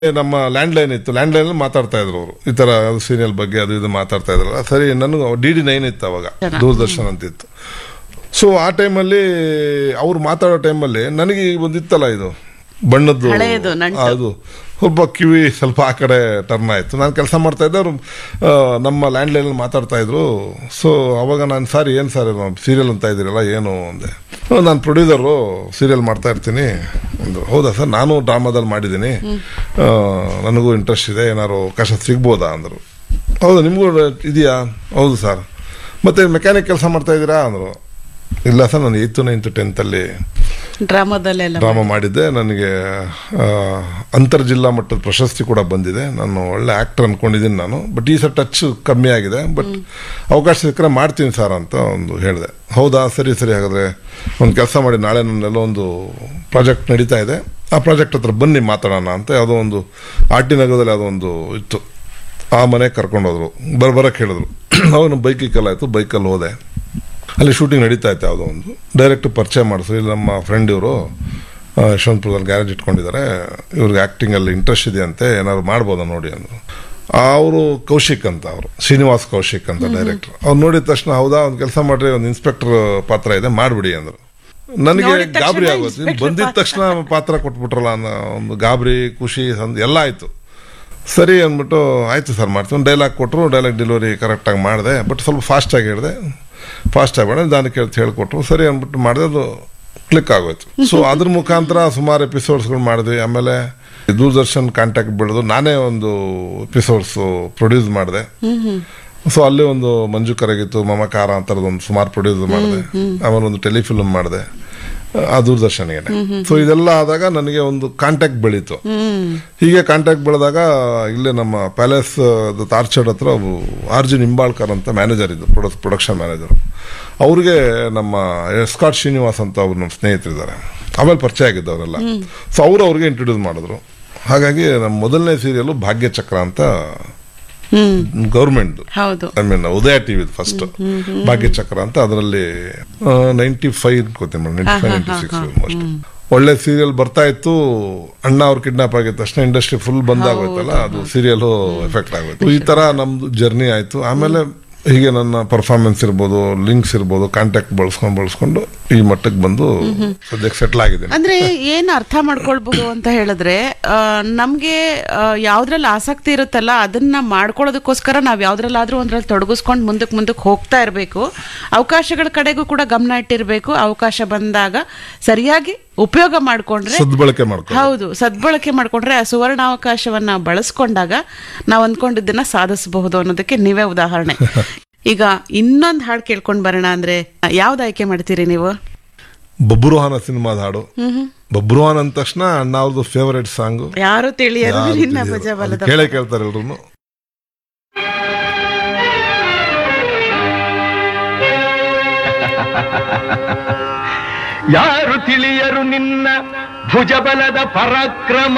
ನಮ್ಮ landline ಇತ್ತು landline ಮಾತಾಡ್ತಾ ಇದ್ರು ಅವರು ಈ ತರ ಸೀರಿಯಲ್ ಬಗ್ಗೆ ಅದು ಇದು ಮಾತಾಡ್ತಾ ಇದ್ರಲ್ಲ ಸರಿ ನನಗೆ ಡಿ ಡಿ ನೈನ್ ಇತ್ತು ಅವಾಗ ದೂರದರ್ಶನ್ ಅಂತ ಇತ್ತು ಸೊ ಆ ಟೈಮಲ್ಲಿ ಅವ್ರು ಮಾತಾಡೋ ಟೈಮಲ್ಲಿ ನನಗೆ ಒಂದಿತ್ತಲ್ಲ ಇದು ಬಣ್ಣದ್ದು ಹಳೆಯದು, ನಂಟು. ಅದು ಸ್ವಲ್ಪ ಕಿವಿ ಸ್ವಲ್ಪ ಆ ಕಡೆ ಟರ್ನ್ ಆಯ್ತು ನಾನು ಕೆಲಸ ಮಾಡ್ತಾ ಇದ್ದೆ ಅವರು ನಮ್ಮ ಲ್ಯಾಂಡ್ ಲೈನಲ್ಲಿ ಮಾತಾಡ್ತಾ ಇದ್ರು ಸೊ ಅವಾಗ ನಾನು ಸರ್ ಏನು ಸರ್ ಸೀರಿಯಲ್ ಅಂತ ಇದ್ದೀರಲ್ಲ ಏನು ಅಂದೆ ನಾನು ಪ್ರೊಡ್ಯೂಸರು ಸೀರಿಯಲ್ ಮಾಡ್ತಾ ಇರ್ತೀನಿ ಅಂದ್ರು ಹೌದಾ ಸರ್ ನಾನು ಡ್ರಾಮಾದಲ್ಲಿ ಮಾಡಿದ್ದೀನಿ ಆ, ನನಗೂ ಇಂಟ್ರೆಸ್ಟ್ ಇದೆ ಏನಾದ್ರು ಅವಕಾಶ ಸಿಗ್ಬೋದಾ ಅಂದರು ಹೌದಾ ನಿಮಗೂ ಇದೆಯಾ ಹೌದು ಸರ್ ಮತ್ತೆ ಮೆಕ್ಯಾನಿಕ್ ಕೆಲಸ ಮಾಡ್ತಾ ಇದ್ದೀರಾ ಅಂದರು ಇಲ್ಲ ಸರ್ ನಾನು ಏಯ್ತು ನೈನ್ತು ಟೆಂತಲ್ಲಿ ಡ್ರಾಮಾದಲ್ಲೆಲ್ಲ ಡ್ರಾಮಾ ಮಾಡಿದ್ದೆ ನನಗೆ ಆ, ಅಂತರ್ ಜಿಲ್ಲಾ ಮಟ್ಟದ ಪ್ರಶಸ್ತಿ ಕೂಡ ಬಂದಿದೆ ನಾನು ಒಳ್ಳೆ ಆಕ್ಟರ್ ಅನ್ಕೊಂಡಿದ್ದೀನಿ ನಾನು ಬಟ್ ಈ ಸರ್ ಟಚ್ ಕಮ್ಮಿ ಆಗಿದೆ ಬಟ್ ಅವಕಾಶ ಸಿಕ್ಕರೆ ಮಾಡ್ತೀನಿ ಸರ್ ಅಂತ ಒಂದು ಹೇಳಿದೆ ಹೌದಾ ಸರಿ ಸರಿ ಹಾಗಾದ್ರೆ ಒಂದು ಕೆಲಸ ಮಾಡಿ ನಾಳೆ ನನ್ನೆಲ್ಲ ಒಂದು ಪ್ರಾಜೆಕ್ಟ್ ನಡೀತಾ ಇದೆ ಆ ಪ್ರಾಜೆಕ್ಟ್ ಹತ್ರ ಬನ್ನಿ ಮಾತಾಡೋಣ ಅಂತ ಯಾವುದೋ ಒಂದು ಆರ್ ಟಿ ನಗರದಲ್ಲಿ ಯಾವುದೋ ಒಂದು ಇತ್ತು ಆ ಮನೆಗೆ ಕರ್ಕೊಂಡೋದ್ರು ಬರ್ ಬರಕ್ಕೆ ಹೇಳಿದ್ರು ಅವನು ಬೈಕಿಗೆಲ್ಲ ಆಯಿತು ಬೈಕಲ್ಲಿ ಹೋದೆ ಅಲ್ಲಿ ಶೂಟಿಂಗ್ ನಡೀತಾ ಇತ್ತು ಯಾವುದೋ ಒಂದು ಡೈರೆಕ್ಟ್ ಪರಿಚಯ ಮಾಡಿದ್ರು ಇಲ್ಲಿ ನಮ್ಮ ಫ್ರೆಂಡ್ ಇವರು ಯಶವಂತಪುರದಲ್ಲಿ ಗ್ಯಾರೇಜ್ ಇಟ್ಕೊಂಡಿದ್ದಾರೆ ಇವ್ರಿಗೆ ಆ್ಯಕ್ಟಿಂಗಲ್ಲಿ ಇಂಟ್ರೆಸ್ಟ್ ಇದೆಯಂತೆ ಏನಾದ್ರು ಮಾಡ್ಬೋದಾ ನೋಡಿ ಅಂದರು ಅವರು ಕೌಶಿಕ್ ಅಂತ ಅವರು ಶ್ರೀನಿವಾಸ್ ಕೌಶಿಕ್ ಅಂತ ಡೈರೆಕ್ಟರ್ ಅವ್ರು ನೋಡಿದ ತಕ್ಷಣ ಹೌದಾ ಒಂದು ಕೆಲಸ ಮಾಡ್ರಿ ಒಂದು ಇನ್ಸ್ಪೆಕ್ಟರ್ ಪಾತ್ರ ಇದೆ ಮಾಡಿಬಿಡಿ ಅಂದರು ನನಗೆ ನೋಡಿದ ತಕ್ಷಣ ಗಾಬರಿ ಆಗೋದು inspector ಬಂದಿದ ತಕ್ಷಣ ಪಾತ್ರ ಕೊಟ್ಬಿಟ್ರಲ್ಲ ಅನ್ನೋ ಒಂದು ಗಾಬರಿ ಖುಷಿ ಸಂದ್- ಎಲ್ಲ ಆಯಿತು ಸರಿ ಅಂದ್ಬಿಟ್ಟು ಆಯ್ತು ಸರ್ ಮಾಡ್ತೀನಿ ಡೈಲಾಗ್ ಕೊಟ್ಟರು ಡೈಲಾಗ್ ಡೆಲಿವರಿ ಕರೆಕ್ಟಾಗಿ ಮಾಡಿದೆ ಬಟ್ ಸ್ವಲ್ಪ ಫಾಸ್ಟಾಗಿ ಹೇಳಿದೆ ಫಾಸ್ಟ್ ಆಗಿ ಮಾಡಿದೆ ದಾನಕ್ಕೆ ಹೇಳ್ತು ಹೇಳ್ಕೊಟ್ರು ಸರಿ ಅಂದ್ಬಿಟ್ಟು ಮಾಡಿದೆ ಅದು ಕ್ಲಿಕ್ ಆಗೋಯ್ತು ಸೊ ಅದ್ರ ಮುಖಾಂತರ ಸುಮಾರು ಎಪಿಸೋಡ್ಸ್ಗಳು ಮಾಡಿದ್ವಿ ಆಮೇಲೆ ದೂರದರ್ಶನ್ ಕಾಂಟ್ಯಾಕ್ಟ್ ಬೆಳೆದು ನಾನೇ ಒಂದು ಎಪಿಸೋಡ್ಸ್ ಪ್ರೊಡ್ಯೂಸ್ ಮಾಡಿದೆ ಸೊ ಅಲ್ಲಿ ಒಂದು ಮಂಜು ಕರಗಿತ್ತು ಮಮಕಾರ ಅಂತರದ್ದು ಒಂದು ಸುಮಾರು ಪ್ರೊಡ್ಯೂಸ್ ಮಾಡಿದೆ ಆಮೇಲೆ ಒಂದು ಟೆಲಿಫಿಲ್ಮ್ ಮಾಡಿದೆ ಆ ದೂರದರ್ಶನಿಗೆ ಸೊ ಇದೆಲ್ಲ ಆದಾಗ ನನಗೆ ಒಂದು ಕಾಂಟ್ಯಾಕ್ಟ್ ಬೆಳೀತು ಹೀಗೆ ಕಾಂಟ್ಯಾಕ್ಟ್ ಬೆಳೆದಾಗ ಇಲ್ಲೇ ನಮ್ಮ ಪ್ಯಾಲೇಸ್ ತಾರ್ಚಡ್ ಹತ್ರ ಒಬ್ರು ಆರ್ ಜಿ ನಿಂಬಾಳ್ಕರ್ ಅಂತ ಮ್ಯಾನೇಜರ್ ಇದ್ದು ಪ್ರೊಡಕ್ಷನ್ ಮ್ಯಾನೇಜರ್ ಅವ್ರಿಗೆ ನಮ್ಮ ಎಸ್ಕಾಟ್ ಶ್ರೀನಿವಾಸ್ ಅಂತ ಅವ್ರು ನಮ್ಮ ಸ್ನೇಹಿತರಿದ್ದಾರೆ ಆಮೇಲೆ ಪರಿಚಯ ಆಗಿದ್ದವರೆಲ್ಲ ಸೊ ಅವರು ಅವ್ರಿಗೆ ಇಂಟ್ರೊಡ್ಯೂಸ್ ಮಾಡಿದ್ರು ಹಾಗಾಗಿ ನಮ್ಮ ಮೊದಲನೇ ಸೀರಿಯಲ್ ಭಾಗ್ಯಚಕ್ರ ಅಂತ ಹ್ಮ್ ಗೌರ್ಮೆಂಟ್ ಹೌದು I mean Udaya TV first Bhagyachakra ಅಂತ ಅದರಲ್ಲಿ ನೈಂಟಿ ಫೈವ್ ಅನ್ಕೋತೀನಿ ninety five ninety six most ಒಳ್ಳೆ ಸೀರಿಯಲ್ ಬರ್ತಾ ಇತ್ತು ಅಣ್ಣ ಅವ್ರು ಕಿಡ್ನಾಪ್ ಆಗಿದ ತಕ್ಷಣ ಇಂಡಸ್ಟ್ರಿ ಫುಲ್ ಬಂದ್ ಆಗೋಯ್ತಲ್ಲ ಅದು ಸೀರಿಯಲ್ ಎಫೆಕ್ಟ್ ಆಗೋಯ್ತು ಈ ತರ ನಮ್ದು ಜರ್ನಿ ಆಯ್ತು ಆಮೇಲೆ ಹೀಗೆ ನನ್ನ ಪರ್ಫಾರ್ಮೆನ್ಸ್ ಇರ್ಬೋದು ಲಿಂಕ್ಸ್ ಇರ್ಬೋದು ಕಾಂಟ್ಯಾಕ್ಟ್ ಬಳಸ್ಕೊಂಡು ಬಳಸ್ಕೊಂಡು ಈ ಮಟ್ಟಕ್ಕೆ ಬಂದು ಸದ್ಯಕ್ಕೆ ಸೆಟ್ಲ್ ಆಗಿದ್ದೇನೆ ಅಂದ್ರೆ ಏನ್ ಅರ್ಥ ಮಾಡ್ಕೊಳ್ಬಹುದು ಅಂತ ಹೇಳಿದ್ರೆ ಆ, ನಮ್ಗೆ ಆ, ಯಾವ್ದ್ರಲ್ಲಿ ಆಸಕ್ತಿ ಇರುತ್ತಲ್ಲ ಅದನ್ನ ಮಾಡ್ಕೊಳ್ಳೋದಕ್ಕೋಸ್ಕರ ನಾವ್ ಯಾವ್ದ್ರಲ್ಲಾದ್ರೂ ಒಂದ್ರಲ್ಲಿ ತೊಡಗಿಸ್ಕೊಂಡು ಮುಂದಕ್ಕೆ ಮುಂದಕ್ಕೆ ಹೋಗ್ತಾ ಇರಬೇಕು ಅವಕಾಶಗಳ ಕಡೆಗೂ ಕೂಡ ಗಮನ ಇಟ್ಟಿರ್ಬೇಕು ಅವಕಾಶ ಬಂದಾಗ ಸರಿಯಾಗಿ ಉಪಯೋಗ ಮಾಡ್ಕೊಂಡ್ರೆ ಸದ್ಬಳಕೆ ಮಾಡ್ಕೊಂಡು ಹೌದು ಸದ್ಬಳಕೆ ಮಾಡ್ಕೊಂಡ್ರೆ ಆ ಸುವರ್ಣಾವಕಾಶವನ್ನ ಬಳಸ್ಕೊಂಡಾಗ ನಾವು ಅಂದ್ಕೊಂಡಿದ್ದನ್ನ ಸಾಧಿಸಬಹುದು ಅನ್ನೋದಕ್ಕೆ ನೀವೇ ಉದಾಹರಣೆ ಈಗ ಇನ್ನೊಂದು ಹಾಡು ಕೇಳ್ಕೊಂಡ್ ಬರೋಣ ಅಂದ್ರೆ ಯಾವ್ದು ಆಯ್ಕೆ ಮಾಡ್ತೀರಿ ನೀವು ಬಬ್ರುವಾಹನ ಸಿನಿಮಾದ ಹಾಡು ಬಬ್ರುವಾಹನ್ ಅಂದ ತಕ್ಷಣ ಅಣ್ಣ ಅವ್ರದ್ದು ಫೇವರೇಟ್ ಸಾಂಗ್ ಯಾರು ತಿಳಿಯರು ನಿನ್ನ ಭುಜ ಬಲದ ಕೇಳೇ ಕೇಳ್ತಾರೆ ಎಲ್ರು ಯಾರು ತಿಳಿಯರು ನಿನ್ನ ಭುಜಬಲದ ಪರಾಕ್ರಮ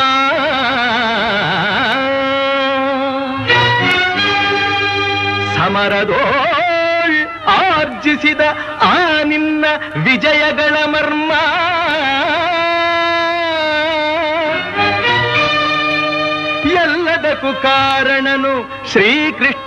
ಸಮರದೋಳ್ ಆರ್ಜಿಸಿದ ಆ ನಿನ್ನ ವಿಜಯಗಳ ಮರ್ಮ ಎಲ್ಲದಕ್ಕೂ ಕಾರಣನು ಶ್ರೀಕೃಷ್ಣ